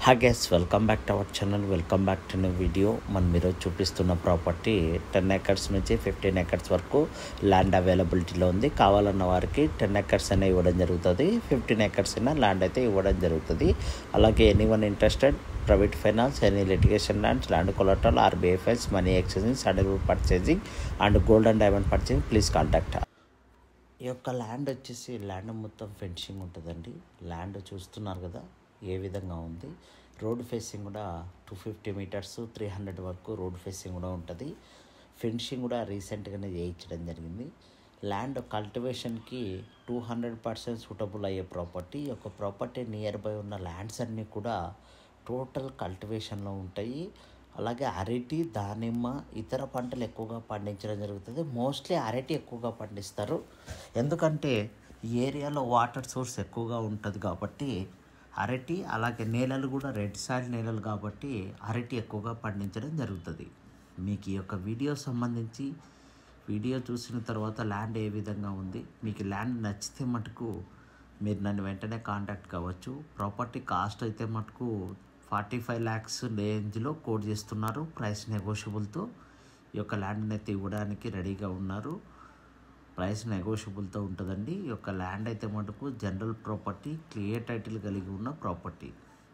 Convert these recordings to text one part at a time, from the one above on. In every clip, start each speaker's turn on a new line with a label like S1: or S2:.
S1: హా guys welcome back to our channel welcome back to new video మనం ఈరోజు చూపిస్తున్న ప్రాపర్టీ టెన్ ఎకర్స్ నుంచి ఫిఫ్టీన్ ఎకర్స్ వరకు ల్యాండ్ అవైలబిలిటీలో ఉంది కావాలన్న వారికి టెన్ ఎకర్స్ అయినా ఇవ్వడం జరుగుతుంది ఫిఫ్టీన్ ఎకర్స్ అయినా ల్యాండ్ అయితే ఇవ్వడం జరుగుతుంది అలాగే any one interested private finance any litigation lands land collateral RBI files money exchanging sudden purchasing and gold and diamond purchasing please contact ఈ యొక్క ల్యాండ్ వచ్చేసి ల్యాండ్ మొత్తం ఫెన్సింగ్ ఉంటుందండి ల్యాండ్ చూస్తున్నారు కదా ఏ విధంగా ఉంది రోడ్ ఫేసింగ్ కూడా two fifty metres three hundred వరకు రోడ్ ఫేసింగ్ కూడా ఉంటుంది ఫెన్సింగ్ కూడా రీసెంట్గానే చేయించడం జరిగింది ల్యాండ్ కల్టివేషన్కి టూ హండ్రెడ్ పర్సెంట్ సూటబుల్ అయ్యే ప్రాపర్టీ ఈ యొక్క ప్రాపర్టీ నియర్ బై ఉన్న ల్యాండ్స్ అన్నీ కూడా టోటల్ కల్టివేషన్లో ఉంటాయి అలాగే అరటి దానిమ్మ ఇతర పంటలు ఎక్కువగా పండించడం జరుగుతుంది మోస్ట్లీ అరటి ఎక్కువగా పండిస్తారు ఎందుకంటే ఈ ఏరియాలో వాటర్ సోర్స్ ఎక్కువగా ఉంటుంది కాబట్టి అరటి అలాగే నేలలు కూడా రెడ్ సాయిల్ నేలలు కాబట్టి అరటి ఎక్కువగా పండించడం జరుగుతుంది మీకు ఈ యొక్క వీడియో సంబంధించి వీడియో చూసిన తర్వాత ల్యాండ్ ఏ విధంగా ఉంది మీకు ల్యాండ్ నచ్చితే మటుకు మీరు నన్ను వెంటనే కాంటాక్ట్ కావచ్చు ప్రాపర్టీ కాస్ట్ అయితే మటుకు ఫార్టీ ఫైవ్ ల్యాక్స్ రేంజ్లో కోట్ చేస్తున్నారు ప్రైస్ నెగోషియబుల్తో ఈ యొక్క ల్యాండ్ని అయితే ఇవ్వడానికి రెడీగా ఉన్నారు ప్రైస్ నెగోషియబుల్తో ఉంటుందండి ఈ యొక్క ల్యాండ్ అయితే మటుకు జనరల్ ప్రాపర్టీ క్లియర్ టైటిల్ కలిగి ఉన్న ప్రాపర్టీ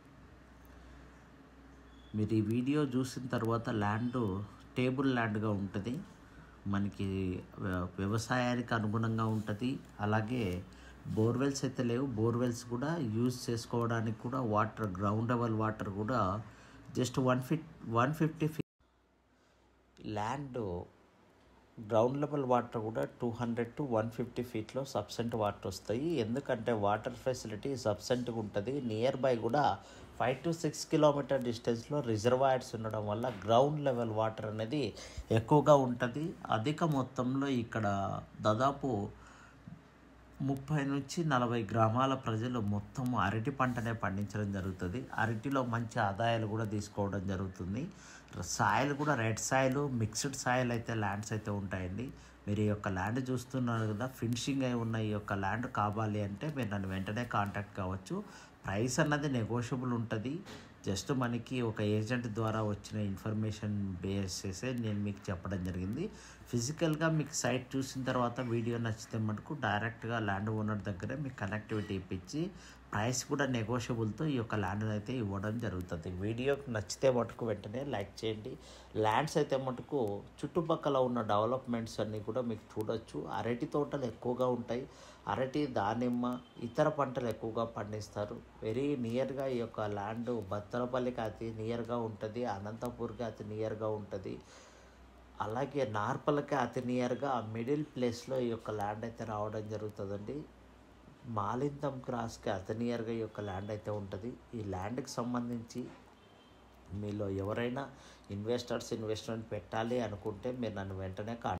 S1: మీరు ఈ వీడియో చూసిన తర్వాత ల్యాండ్ టేబుల్ ల్యాండ్గా ఉంటుంది మనకి వ్య- వ్యవసాయానికి అనుగుణంగా ఉంటుంది అలాగే బోర్వెల్స్ అయితే లేవు బోర్వెల్స్ కూడా యూజ్ చేసుకోవడానికి కూడా వాటర్ గ్రౌండ్ లెవెల్ వాటర్ కూడా just one feet one fifty feet land ground level water కూడా two hundred to one fifty ఫీట్లో సబ్సెంట్ వాటర్ వస్తాయి ఎందుకంటే వాటర్ ఫెసిలిటీ సబ్సెంట్గా ఉంటుంది నియర్ బై కూడా ఫైవ్ టు సిక్స్ కిలోమీటర్ డిస్టెన్స్లో రిజర్వాయర్స్ ఉండడం వల్ల గ్రౌండ్ లెవెల్ వాటర్ అనేది ఎక్కువగా ఉంటుంది అధిక మొత్తంలో ఇక్కడ దాదాపు ముప్పై నుంచి నలభై గ్రామాల ప్రజలు మొత్తం అరటి పంటనే పండించడం జరుగుతుంది అరటిలో మంచి ఆదాయాలు కూడా తీసుకోవడం జరుగుతుంది సాయిల్ కూడా రెడ్ సాయిల్ మిక్స్డ్ సాయిల్ అయితే ల్యాండ్స్ అయితే ఉంటాయండి మీరు ఈ యొక్క ల్యాండ్ చూస్తున్నారు కదా ఫినిషింగ్ అయి ఉన్న ఈ యొక్క ల్యాండ్ కావాలి అంటే మీరు నన్ను వెంటనే కాంటాక్ట్ కావచ్చు ప్రైస్ అన్నది నెగోషియబుల్ ఉంటుంది జస్ట్ మనకి ఒక ఏజెంట్ ద్వారా వచ్చిన ఇన్ఫర్మేషన్ బేస్ చేసే నేను మీకు చెప్పడం జరిగింది ఫిజికల్గా మీకు సైట్ చూసిన తర్వాత వీడియో నచ్చితే మటుకు డైరెక్ట్గా ల్యాండ్ ఓనర్ దగ్గరే మీకు కనెక్టివిటీ ఇప్పించి ప్రైస్ కూడా నెగోషియబుల్తో ఈ యొక్క ల్యాండ్ అయితే ఇవ్వడం జరుగుతుంది వీడియోకి నచ్చితే మటుకు వెంటనే లైక్ చేయండి ల్యాండ్స్ అయితే మటుకు చుట్టుపక్కల ఉన్న డెవలప్మెంట్స్ అన్నీ కూడా మీకు చూడొచ్చు అరటి తోటలు ఎక్కువగా ఉంటాయి అరటి దానిమ్మ ఇతర పంటలు ఎక్కువగా పండిస్తారు వెరీ నియర్గా ఈ యొక్క ల్యాండ్ బత్తలపల్లికి అతి నియర్గా ఉంటుంది అనంతపూర్కి అతి నియర్గా ఉంటుంది అలాగే నార్పల్కి అతి నియర్గా మిడిల్ ప్లేస్లో ఈ యొక్క ల్యాండ్ అయితే రావడం జరుగుతుందండి మాలింతం క్రాస్కి అతి నియర్గా ఈ యొక్క ల్యాండ్ అయితే ఉంటుంది ఈ ల్యాండ్కి సంబంధించి మీలో ఎవరైనా ఇన్వెస్టర్స్ ఇన్వెస్ట్మెంట్ పెట్టాలి అనుకుంటే మీరు నన్ను వెంటనే కాంటాక్ట్